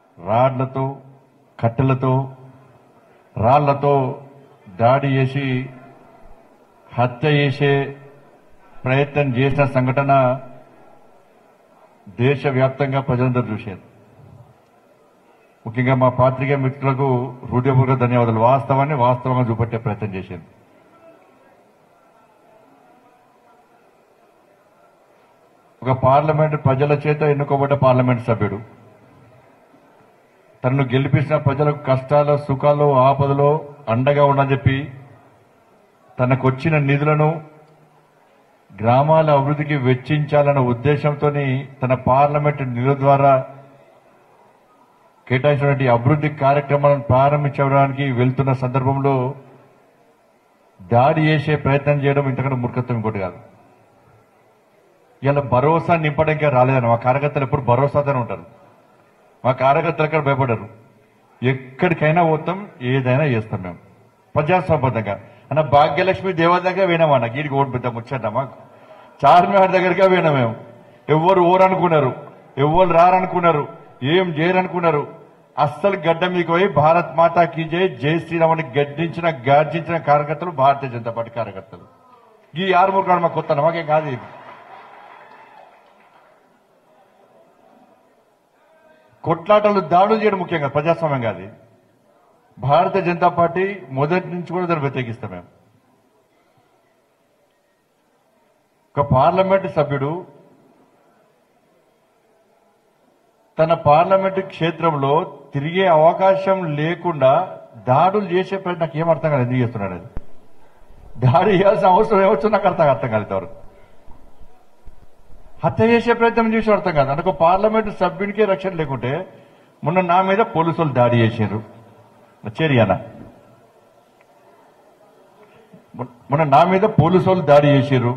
రాడ్లతో కట్టెలతో రాళ్లతో దాడి చేసి హత్య చేసే ప్రయత్నం చేసిన సంఘటన దేశవ్యాప్తంగా ప్రజలందరూ చూశారు ముఖ్యంగా మా పాత్రికేయ మిత్రులకు హృదయపూర్వక ధన్యవాదాలు వాస్తవాన్ని వాస్తవంగా చూపెట్టే ప్రయత్నం చేసింది ఒక పార్లమెంట్ ప్రజల చేత ఎన్నుకోబడ్డ పార్లమెంట్ సభ్యుడు తనను గెలిపించిన ప్రజలకు కష్టాలు సుఖాలు ఆపదలో అండగా ఉండని చెప్పి తనకొచ్చిన నిధులను గ్రామాల అభివృద్ధికి వెచ్చించాలన్న ఉద్దేశంతో తన పార్లమెంట్ నిధుల ద్వారా కేటాయించినటువంటి అభివృద్ధి కార్యక్రమాలను ప్రారంభించడానికి వెళ్తున్న సందర్భంలో దాడి చేసే ప్రయత్నం చేయడం ఇంతకంటే మూర్ఖత్వం ఇంకోటి కాదు ఇలా భరోసా నింపడానికి రాలేదని మా కార్యకర్తలు ఎప్పుడు భరోసాతోనే ఉంటారు మా కార్యకర్తలు ఎక్కడ భయపడరు ఎక్కడికైనా పోతాం ఏదైనా చేస్తాం మేము ప్రజాస్వామ్యంగా అన్న భాగ్యలక్ష్మి దేవత దగ్గర పోయినామా నాకు గీడికి ఓటు పెద్ద ముచ్చటమా చార్మినార్ దగ్గరగా పోయినా మేము ఎవ్వరు ఓరనుకున్నారు ఎవ్వరు రారనుకున్నారు ఏం చేయరనుకున్నారు అస్సలు గడ్డ మీకు పోయి భారత్ మాతా కీ జై జై శ్రీరామ్ అని గడ్డించిన గార్జించిన కార్యకర్తలు భారతీయ జనతా పార్టీ కార్యకర్తలు ఈ ఆరుమూరు మాకు కొత్త మాకేం కాదు ఇది కొట్లాటలు దాడులు చేయడం ముఖ్యంగా ప్రజాస్వామ్యం కాదు ఇది. భారతీయ జనతా పార్టీ మొదటి నుంచి కూడా దాన్ని వ్యతిరేకిస్తాం మేము ఒక పార్లమెంటు సభ్యుడు తన పార్లమెంటు క్షేత్రంలో తిరిగే అవకాశం లేకుండా దాడులు చేసే ప్రయత్నం నాకు ఏం అర్థం కాలేదు ఎందుకు చేస్తున్నాడు అది దాడి చేయాల్సిన అవసరం ఏమొచ్చో నాకు అర్థం అర్థం కాలేదు ఎవరు హత్య చేసే ప్రయత్నం చేసి అర్థం కాదు అంటే ఒక పార్లమెంటు సభ్యునికే రక్షణ లేకుంటే మొన్న నా మీద పోలీసులు దాడి చేశారు చేరియానా మొన్న నా మీద పోలీసు వాళ్ళు దాడి చేశారు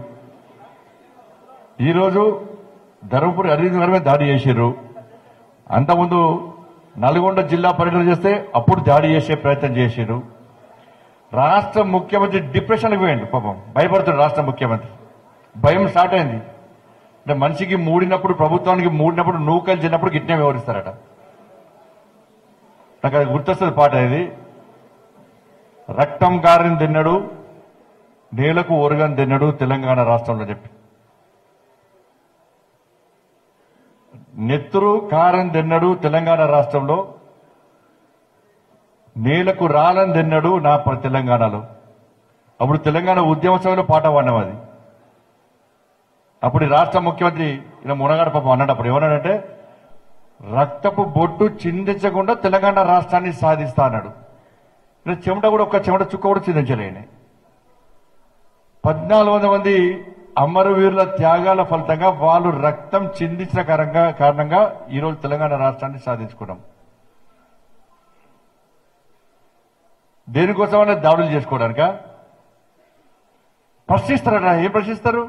ఈరోజు ధర్మపురి అరవింద్ గారి మీద దాడి చేశారు అంతకుముందు నల్గొండ జిల్లా పర్యటన చేస్తే అప్పుడు దాడి చేసే ప్రయత్నం చేశారు రాష్ట్ర ముఖ్యమంత్రి డిప్రెషన్కి పోయిండు పాపం భయపడుతుంది రాష్ట్ర ముఖ్యమంత్రి భయం స్టార్ట్ అయింది అంటే మనిషికి మూడినప్పుడు ప్రభుత్వానికి మూడినప్పుడు నూకలు చిన్నప్పుడు గిట్నే వ్యవహరిస్తారట నాకు అది గుర్తొస్తుంది పాట ఇది రక్తం కారిని తిన్నడు నేలకు ఓరుగని తిన్నడు తెలంగాణ రాష్ట్రంలో చెప్పి నెత్తురు కారం తిన్నడు తెలంగాణ రాష్ట్రంలో నేలకు రాలని తిన్నడు నా ప- తెలంగాణలో అప్పుడు తెలంగాణ ఉద్యమ సభలో పాట పాడినాం అది అప్పుడు ఈ రాష్ట్ర ముఖ్యమంత్రి ఇలా మునగాడ పాపం అన్నాడు అప్పుడు ఏమన్నాడంటే రక్తపు బొట్టు చిందించకుండా తెలంగాణ రాష్ట్రాన్ని సాధిస్తా అన్నాడు ఇలా చెమట కూడా ఒక్క చెమట చుక్క కూడా చిందించలేని పద్నాలుగు వందల మంది అమరవీరుల త్యాగాల ఫలితంగా వాళ్ళు రక్తం చిందించిన కారణంగా కారణంగా ఈరోజు తెలంగాణ రాష్ట్రాన్ని సాధించుకున్నాం దేనికోసమైనా దాడులు చేసుకోవడానిక ప్రశ్నిస్తారట ఏం ప్రశ్నిస్తారు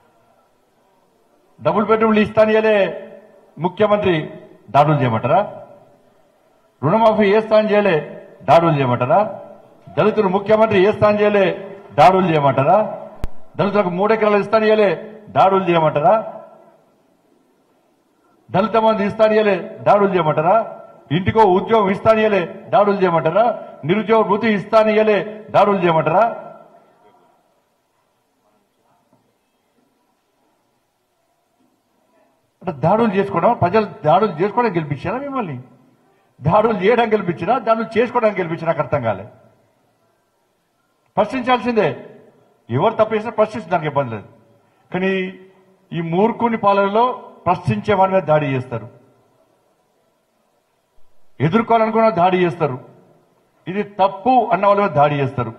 డబుల్ బెడ్రూమ్లు ఇస్తానియలే ముఖ్యమంత్రి దాడులు చేయమంటారా రుణమాఫీ ఏ స్థానం చేయలే దాడులు చేయమంటారా దళితులు ముఖ్యమంత్రి ఏ స్థానం చేయలే దాడులు చేయమంటారా దళితులకు మూడెకరాలు ఇస్తాను ఇయ్యలే దాడులు చేయమంటారా దళిత మంది ఇస్తాను ఇయ్యలే దాడులు చేయమంటారా ఇంటికో ఉద్యోగం ఇస్తాను ఇయ్యలే దాడులు చేయమంటారా నిరుద్యోగ వృత్తి ఇస్తాను ఇయ్యలే దాడులు చేయమంటారా అంటే దాడులు చేసుకోవడం ప్రజలు దాడులు చేసుకోవడం గెలిపించారా మిమ్మల్ని దాడులు చేయడం గెలిపించినా దాడులు చేసుకోవడానికి గెలిపించినా నాకు అర్థం కాలే ప్రశ్నించాల్సిందే ఎవరు తప్పు చేసినా ప్రశ్నించడానికి ఇబ్బంది లేదు కానీ ఈ మూర్ఖుని పాలనలో ప్రశ్నించే వాడి మీద దాడి చేస్తారు ఎదుర్కోవాలనుకున్న దాడి చేస్తారు ఇది తప్పు అన్న వాళ్ళ మీద దాడి చేస్తారు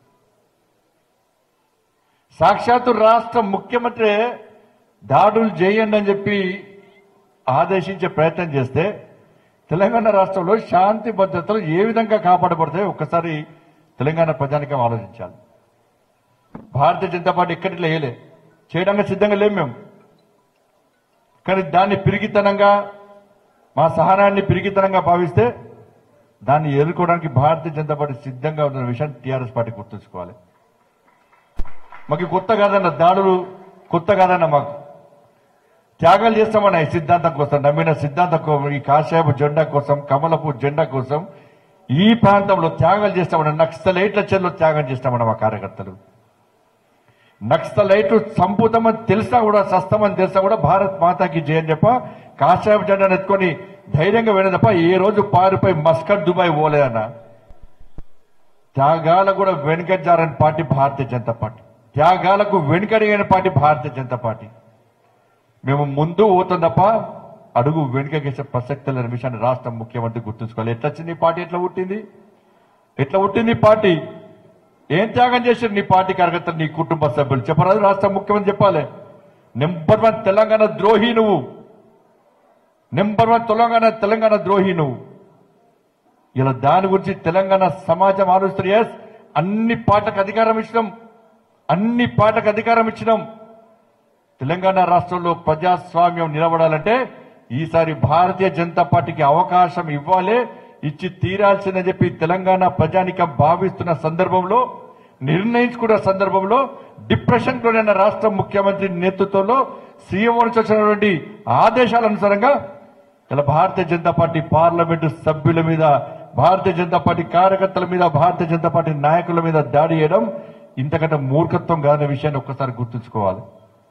సాక్షాత్తు రాష్ట్ర ముఖ్యమంత్రి దాడులు చేయండి అని చెప్పి ఆదేశించే ప్రయత్నం చేస్తే తెలంగాణ రాష్ట్రంలో శాంతి భద్రతలు ఏ విధంగా కాపాడబడతాయో ఒక్కసారి తెలంగాణ ప్రజానికం ఆలోచించాలి భారతీయ జనతా పార్టీ ఎక్కడిట్లా వేయలే చేయడానికి సిద్ధంగా లేము మేము కానీ దాన్ని పిరిగితనంగా మా సహనాన్ని పిరిగితనంగా భావిస్తే దాన్ని ఎదుర్కోవడానికి భారతీయ జనతా పార్టీ సిద్ధంగా ఉన్న విషయాన్ని టీఆర్ఎస్ పార్టీ గుర్తుంచుకోవాలి మాకు కొత్త కాదన్న దాడులు కొత్త కాదన్న మాకు త్యాగాలు చేస్తామన్న ఈ సిద్ధాంతం కోసం నమ్మిన సిద్ధాంతం కోసం ఈ కాషాయపు జెండా కోసం కమలపు జెండా కోసం ఈ ప్రాంతంలో త్యాగాలు చేస్తామన్న నక్సలైట్ల చెల్లో త్యాగం చేస్తామన్న మా కార్యకర్తలు నక్సలైట్ సంపూతమని తెలిసినా కూడా సస్తమని తెలిసినా కూడా భారత్ మాతాకి జయని చెప్ప కాషాయపు జెండాను ఎత్తుకొని ధైర్యంగా వెళ్ళి తప్ప ఏ రోజు పారిపోయి మస్కట్ దుబాయ్ పోలేదన్న త్యాగాలకు కూడా వెనుకజారని పార్టీ భారతీయ జనతా పార్టీ త్యాగాలకు వెనుకడిగిన పార్టీ భారతీయ జనతా పార్టీ మేము ముందు పోతాం తప్ప అడుగు వెనుకకేసే ప్రసక్తి లేని విషయాన్ని రాష్ట్ర ముఖ్యమంత్రి గుర్తుంచుకోవాలి ఎట్లా వచ్చింది ఈ పార్టీ ఎట్లా పుట్టింది ఎట్లా పుట్టింది ఈ పార్టీ ఏం త్యాగం చేశారు నీ పార్టీ కార్యకర్తలు నీ కుటుంబ సభ్యులు చెప్పరాదు రాష్ట్ర ముఖ్యమంత్రి చెప్పాలి నెంబర్ వన్ తెలంగాణ ద్రోహి నువ్వు నెంబర్ వన్ తెలంగాణ తెలంగాణ ద్రోహి నువ్వు ఇలా దాని గురించి తెలంగాణ సమాజం ఆలోచిస్తారు ఎస్ అన్ని పాటకు అధికారం ఇచ్చినాం అన్ని పాటకు అధికారం ఇచ్చినాం తెలంగాణ రాష్ట్రంలో ప్రజాస్వామ్యం నిలబడాలంటే ఈసారి భారతీయ జనతా పార్టీకి అవకాశం ఇవ్వాలి ఇచ్చి తీరాల్సిందని చెప్పి తెలంగాణ ప్రజానికం భావిస్తున్న సందర్భంలో నిర్ణయించుకున్న సందర్భంలో డిప్రెషన్ లోనైన రాష్ట్ర ముఖ్యమంత్రి నేతృత్వంలో సీఎం నుంచి వచ్చినటువంటి ఆదేశాల అనుసారంగా ఇలా భారతీయ జనతా పార్టీ పార్లమెంటు సభ్యుల మీద భారతీయ జనతా పార్టీ కార్యకర్తల మీద భారతీయ జనతా పార్టీ నాయకుల మీద దాడి చేయడం ఇంతకంటే మూర్ఖత్వం కాదనే విషయాన్ని ఒక్కసారి గుర్తుంచుకోవాలి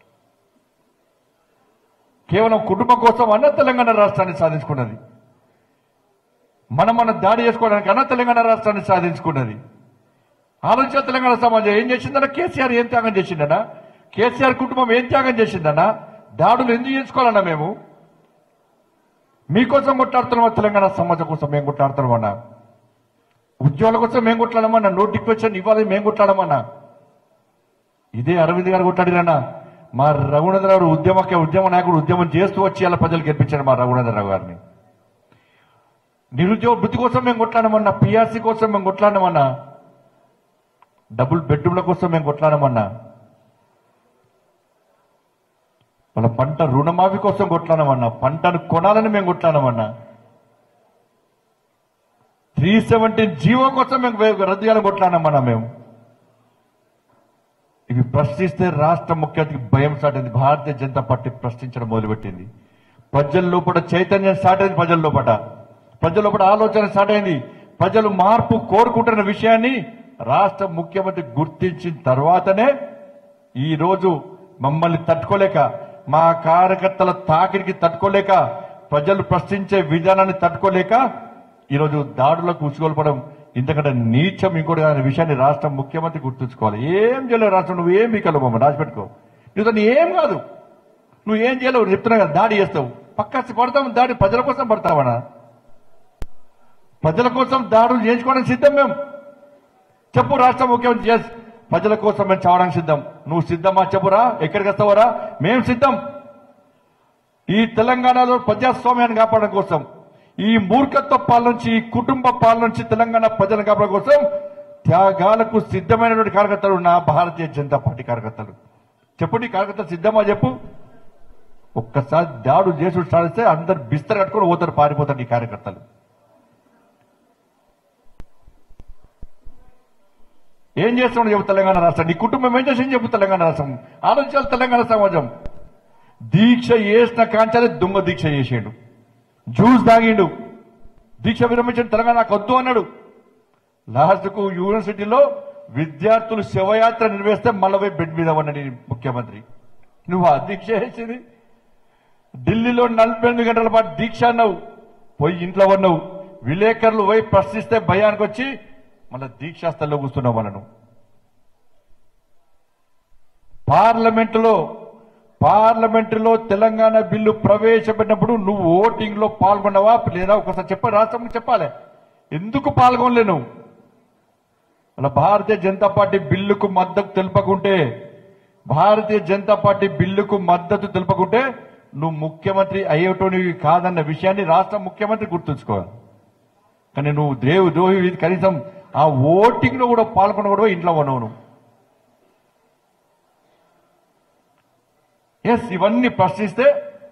కేవలం కుటుంబం కోసం అన్న తెలంగాణ రాష్ట్రాన్ని సాధించుకున్నది మనం మన దాడి చేసుకోవడానికి అన్న తెలంగాణ రాష్ట్రాన్ని సాధించుకున్నది ఆలోచన తెలంగాణ సమాజం ఏం చేసిందన్నా కేసీఆర్ ఏం త్యాగం చేసిందన్నా కేసీఆర్ కుటుంబం ఏం త్యాగం చేసిందన్నా దాడులు ఎందుకు చేసుకోవాలన్నా మేము మీకోసం కొట్లాడుతున్నామా తెలంగాణ సమాజం కోసం మేము కొట్లాడుతున్నామన్నా ఉద్యోగాల కోసం మేము కొట్లాడమన్నా నోటిఫికేషన్ ఇవ్వాలి మేము కొట్లాడమన్నా ఇదే అరవింద్ గారు కొట్లాడిరన్నా మా రఘునందరావు ఉద్యమకే ఉద్యమ నాయకుడు ఉద్యమం చేస్తూ వచ్చి అలా ప్రజలు గెలిపించాడు మా రఘునందరావు గారిని నిరుద్యోగ వృత్తి కోసం మేము కొట్లాడమన్నా పిఆర్సీ కోసం మేము కొట్లాడమన్నా డబుల్ బెడ్రూమ్ల కోసం మేము కొట్లాడమన్నా వాళ్ళ పంట రుణమాఫీ కోసం కొట్లాడమన్నా పంటను కొనాలని మేము కొట్లాడమన్నా త్రీ సెవెంటీన్ జీవో కోసం మేము వే- రద్దు చేయాలని కొట్లాడమన్నా మేము ఇవి ప్రశ్నిస్తే రాష్ట్ర ముఖ్యమంత్రికి భయం స్టార్ట్ అయింది భారతీయ జనతా పార్టీ ప్రశ్నించడం మొదలుపెట్టింది ప్రజల లోపల చైతన్యం స్టార్ట్ అయింది ప్రజల లోపల ప్రజల లోపల ఆలోచన స్టార్ట్ అయింది ప్రజలు మార్పు కోరుకుంటున్న విషయాన్ని రాష్ట్ర ముఖ్యమంత్రి గుర్తించిన తర్వాతనే ఈ రోజు మమ్మల్ని తట్టుకోలేక మా కార్యకర్తల తాకిడికి తట్టుకోలేక ప్రజలు ప్రశ్నించే విధానాన్ని తట్టుకోలేక ఈరోజు దాడులకు ఉసుగొల్పడం ఇంతకంటే నీచం ఇంకోటి అనే విషయాన్ని రాష్ట్ర ముఖ్యమంత్రి గుర్తుంచుకోవాలి ఏం చేయలేవు రాష్ట్రం నువ్వు ఏం మీకలు మమ్మల్ని రాసిపెట్టుకో నీతో నీ ఏం కాదు నువ్వు ఏం చేయలేవు చెప్తున్నా కదా దాడి చేస్తావు పక్క పడతాం దాడి ప్రజల కోసం పడతావనా ప్రజల కోసం దాడులు చేయించుకోవడానికి సిద్ధం మేము చెప్పు రాష్ట్ర ముఖ్యమంత్రి ఎస్ ప్రజల కోసం మేము చావడానికి సిద్ధం నువ్వు సిద్ధమా చెప్పురా ఎక్కడికి వస్తావరా మేము సిద్ధం ఈ తెలంగాణలో ప్రజాస్వామ్యాన్ని కాపాడడం కోసం ఈ మూర్ఖత్వ పాలన నుంచి ఈ కుటుంబ పాలన నుంచి తెలంగాణ ప్రజలను కాపాడడం కోసం త్యాగాలకు సిద్ధమైనటువంటి కార్యకర్తలు నా భారతీయ జనతా పార్టీ కార్యకర్తలు చెప్పు నీ కార్యకర్తలు సిద్ధమా చెప్పు ఒక్కసారి దాడు చేసి సాధిస్తే అందరు బిస్తర్ కట్టుకొని పోతారు పారిపోతారు నీ కార్యకర్తలు ఏం చేస్తున్నాడు చెప్పు తెలంగాణ రాష్ట్రం నీ కుటుంబం ఏం చేసింది చెప్పు తెలంగాణ రాష్ట్రం ఆలోచించాలి తెలంగాణ సమాజం దీక్ష చేసిన కాంచాలి దొంగ దీక్ష చేసిండు జ్యూస్ తాగిండు దీక్ష విరమించిన తెలంగాణ నాకు వద్దు అన్నాడు లాస్ట్కు యూనివర్సిటీలో విద్యార్థులు శవయాత్ర నిర్వహిస్తే మళ్ళీ పోయి బెడ్ మీద ఉన్నాడు ఈ ముఖ్యమంత్రి నువ్వు ఆ దీక్ష చేసింది ఢిల్లీలో నలభై ఎనిమిది గంటల పాటు దీక్ష అన్నావు పోయి ఇంట్లో ఉన్నావు విలేకరులు పోయి ప్రశ్నిస్తే భయానికి వచ్చి మళ్ళీ దీక్షాస్థల్లో కూర్చున్నావు మనను పార్లమెంటులో పార్లమెంటులో తెలంగాణ బిల్లు ప్రవేశపెట్టినప్పుడు నువ్వు ఓటింగ్ లో పాల్గొన్నావా లేదా ఒకసారి చెప్ప రాష్ట్రం చెప్పాలి ఎందుకు పాల్గొనలే నువ్వు అలా భారతీయ జనతా పార్టీ బిల్లుకు మద్దతు తెలుపకుంటే భారతీయ జనతా పార్టీ బిల్లుకు మద్దతు తెలుపకుంటే నువ్వు ముఖ్యమంత్రి అయ్యేటోనివి కాదన్న విషయాన్ని రాష్ట్ర ముఖ్యమంత్రి గుర్తుంచుకోవాలి కానీ నువ్వు దేవు ద్రోహి కనీసం ఆ ఓటింగ్ లో కూడా పాల్గొన కూడా ఇంట్లో ఉన్నావు నువ్వు ఎస్ ఇవన్నీ ప్రశ్నిస్తే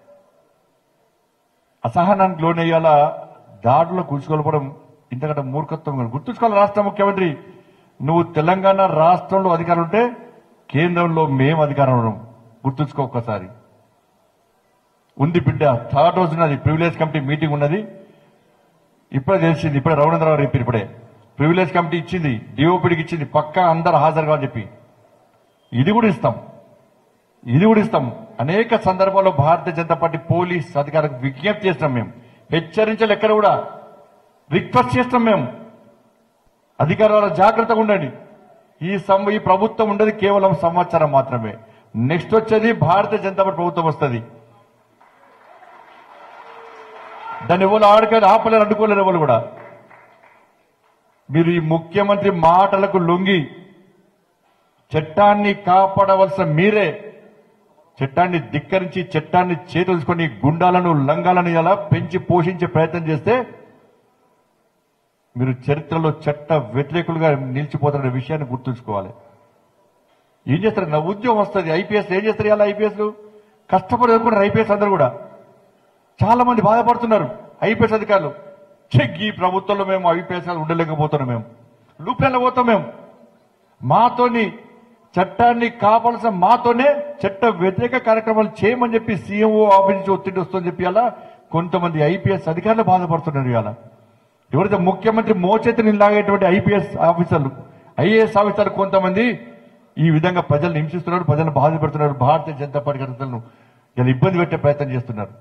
అసహనానికి లోనయ్యాల దాడులో కూర్చుకోవడం ఇంతకంటే మూర్ఖత్వం కాదు. గుర్తుంచుకోవాలి రాష్ట్ర ముఖ్యమంత్రి నువ్వు తెలంగాణ రాష్ట్రంలో అధికారం ఉంటే కేంద్రంలో మేము అధికారం ఉన్నాం గుర్తుంచుకో ఒక్కసారి ఉంది బిడ్డ థర్డ్ రోజు ఉన్నది ప్రివిలేజ్ కమిటీ మీటింగ్ ఉన్నది ఇప్పుడే తెలిసింది ఇప్పుడే రవణేంద్రరావు రేపు ఇప్పుడే ప్రివిలేజ్ కమిటీ ఇచ్చింది డిఓపిడికి ఇచ్చింది పక్కా అందరు హాజరు కావాలని చెప్పి ఇది కూడా ఇస్తాం ఇది కూడా ఇస్తాం అనేక సందర్భాల్లో భారతీయ జనతా పార్టీ పోలీస్ అధికారులకు విజ్ఞప్తి చేస్తాం మేము హెచ్చరించాలి ఎక్కడ కూడా రిక్వెస్ట్ చేస్తాం మేము అధికారుల జాగ్రత్తగా ఉండండి ఈ సం ఈ ప్రభుత్వం ఉండేది కేవలం సంవత్సరం మాత్రమే నెక్స్ట్ వచ్చేది భారతీయ జనతా పార్టీ ప్రభుత్వం వస్తుంది దాన్ని ఎవరు ఆడకారు ఆపలేరు అడ్డుకోలేరు ఎవరు కూడా మీరు ఈ ముఖ్యమంత్రి మాటలకు లొంగి చట్టాన్ని కాపాడవలసిన మీరే చట్టాన్ని ధిక్కరించి చట్టాన్ని చేతులుసుకొని గుండాలను లంగాలను ఎలా పెంచి పోషించే ప్రయత్నం చేస్తే మీరు చరిత్రలో చట్ట వ్యతిరేకులుగా నిలిచిపోతున్న విషయాన్ని గుర్తుంచుకోవాలి ఏం చేస్తారు నా ఉద్యోగం వస్తుంది ఐపీఎస్ ఏం చేస్తారు ఇలా ఐపీఎస్ కష్టపడి చదువుకుంటారు ఐపీఎస్ అందరు కూడా చాలా మంది బాధపడుతున్నారు ఐపీఎస్ అధికారులు చెక్ ఈ ప్రభుత్వంలో మేము ఐపీఎస్ ఉండలేకపోతున్నాం మేము లూప్లలో పోతాం మేము మాతోని చట్టాన్ని కాపాల్సిన మాతోనే చట్ట వ్యతిరేక కార్యక్రమాలు చేయమని చెప్పి సీఎంఓ ఆఫీస్ నుంచి ఒత్తిడి వస్తుందని చెప్పి అలా కొంతమంది ఐపీఎస్ అధికారులు బాధపడుతున్నారు ఇవాళ ఎవరైతే ముఖ్యమంత్రి మోచేతిని లాగేటువంటి ఐపీఎస్ ఆఫీసర్లు ఐఏఎస్ ఆఫీసర్లు కొంతమంది ఈ విధంగా ప్రజలను హింసిస్తున్నారు ప్రజలను బాధ పెడుతున్నారు భారతీయ జనతా పార్టీ కార్యకర్తలను ఇలా ఇబ్బంది పెట్టే ప్రయత్నం చేస్తున్నారు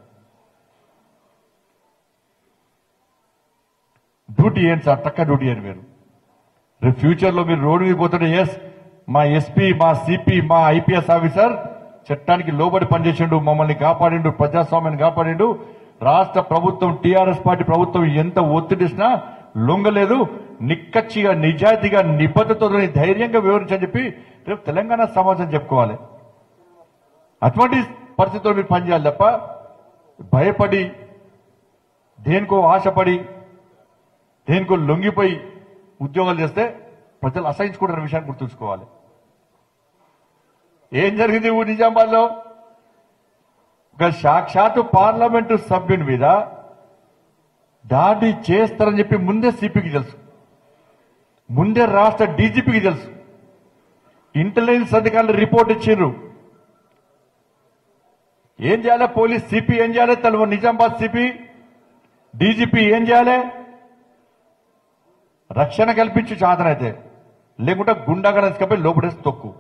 డ్యూటీ ఏంటి సార్ తక్క డ్యూటీ అని మీరు రేపు ఫ్యూచర్ లో మీరు రోడ్డు మీద పోతుంటే ఎస్ మా ఎస్పీ మా సిపి మా ఐపీఎస్ ఆఫీసర్ చట్టానికి లోబడి పనిచేసిండు మమ్మల్ని కాపాడిండు ప్రజాస్వామ్యాన్ని కాపాడిండు రాష్ట్ర ప్రభుత్వం టీఆర్ఎస్ పార్టీ ప్రభుత్వం ఎంత ఒత్తిడిసినా లొంగలేదు నిక్కచ్చిగా నిజాయితీగా నిబద్ధతతో ధైర్యంగా వివరించని చెప్పి రేపు తెలంగాణ సమాజం చెప్పుకోవాలి అటువంటి పరిస్థితుల్లో మీరు పనిచేయాలి తప్ప భయపడి దేనికో ఆశపడి దేనికో లొంగిపోయి ఉద్యోగాలు చేస్తే ప్రజలు అసహించుకుంటున్న విషయాన్ని గుర్తుంచుకోవాలి ఏం జరిగింది ఊ నిజామాబాద్లో ఒక సాక్షాత్ పార్లమెంటు సభ్యుని మీద దాడి చేస్తారని చెప్పి ముందే సిపికి తెలుసు ముందే రాష్ట్ర డీజీపీకి తెలుసు ఇంటెలిజెన్స్ అధికారులు రిపోర్ట్ ఇచ్చిండ్రు ఏం చేయాలి పోలీస్ సిపి ఏం చేయాలి తను నిజామాబాద్ సిపి డీజీపీ ఏం చేయాలి రక్షణ కల్పించి చాతనైతే లేకుంటే గుండాగా తీసుకపోయి లోపడేసి తొక్కు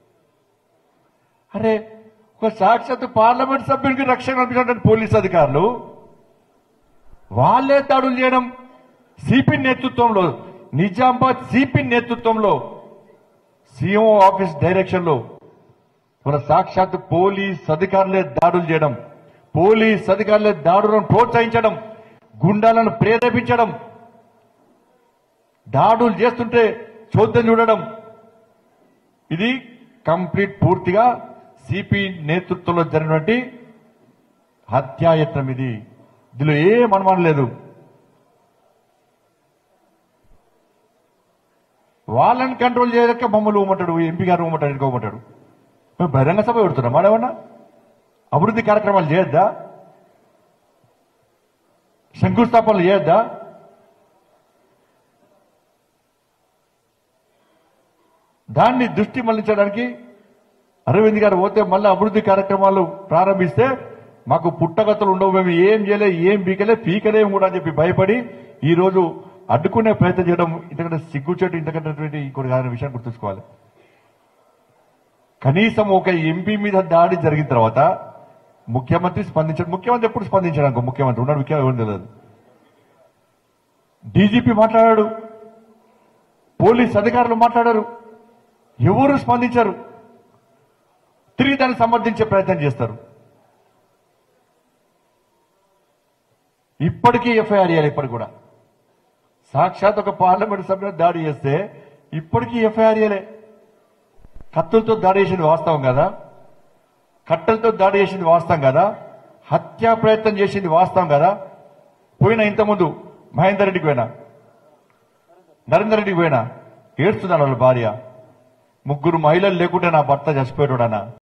అరే ఒక సాక్షాత్ పార్లమెంట్ సభ్యునికి రక్షణ కల్పించినటువంటి పోలీస్ అధికారులు వాళ్ళే దాడులు చేయడం సిపి నేతృత్వంలో నిజామాబాద్ సిపి నేతృత్వంలో సీఎం ఆఫీస్ డైరెక్షన్ లో మన సాక్షాత్ పోలీస్ అధికారులే దాడులు చేయడం పోలీస్ అధికారులే దాడులను ప్రోత్సహించడం గుండాలను ప్రేరేపించడం దాడులు చేస్తుంటే చోద్యం చూడడం ఇది కంప్లీట్ పూర్తిగా సిపి నేతృత్వంలో జరిగినటువంటి హత్యాయత్నం ఇది ఇందులో ఏం అనుమానం లేదు వాళ్ళని కంట్రోల్ చేయలేక మమ్మల్ని ఊమంటాడు ఎంపీ గారు ఊమంటాడు ఇంకోమంటాడు మేము బహిరంగ సభ పెడుతున్నాం మాడేమన్నా అభివృద్ధి కార్యక్రమాలు చేయొద్దా శంకుస్థాపనలు చేయొద్దా దాన్ని దృష్టి మళ్లించడానికి అరవింద్ గారు పోతే మళ్ళీ అభివృద్ధి కార్యక్రమాలు ప్రారంభిస్తే మాకు పుట్టగతులు ఉండవు మేము ఏం చేయలే ఏం పీకలే పీకలేము కూడా అని చెప్పి భయపడి ఈ రోజు అడ్డుకునే ప్రయత్నం చేయడం ఇంతకంటే సిగ్గుచేటు ఇంతకంటే ఇంకోటి కాని విషయం గుర్తుంచుకోవాలి కనీసం ఒక ఎంపీ మీద దాడి జరిగిన తర్వాత ముఖ్యమంత్రి స్పందించాడు ముఖ్యమంత్రి ఎప్పుడు స్పందించాడు అనుకో ముఖ్యమంత్రి ఉన్నాడు ముఖ్యం ఎవరు తెలియదు డీజీపీ మాట్లాడాడు పోలీస్ అధికారులు మాట్లాడారు ఎవరు స్పందించారు తిరిగి దాన్ని సమర్థించే ప్రయత్నం చేస్తారు ఇప్పటికీ ఎఫ్ఐఆర్ ఇవ్వాలి ఇప్పటికి కూడా సాక్షాత్ ఒక పార్లమెంట్ సభ్యులు దాడి చేస్తే ఇప్పటికీ ఎఫ్ఐఆర్ ఇవ్వలే కత్తులతో దాడి చేసింది వాస్తవం కదా కట్టెలతో దాడి చేసింది వాస్తవం కదా హత్యా ప్రయత్నం చేసింది వాస్తవం కదా పోయినా ఇంతకుముందు మహేందర్ రెడ్డికి పోయినా నరేందర్ రెడ్డికి పోయినా ఏడుస్తున్నాడు వాళ్ళ భార్య ముగ్గురు మహిళలు లేకుంటే నా భర్త చచ్చిపోయాడు అన్న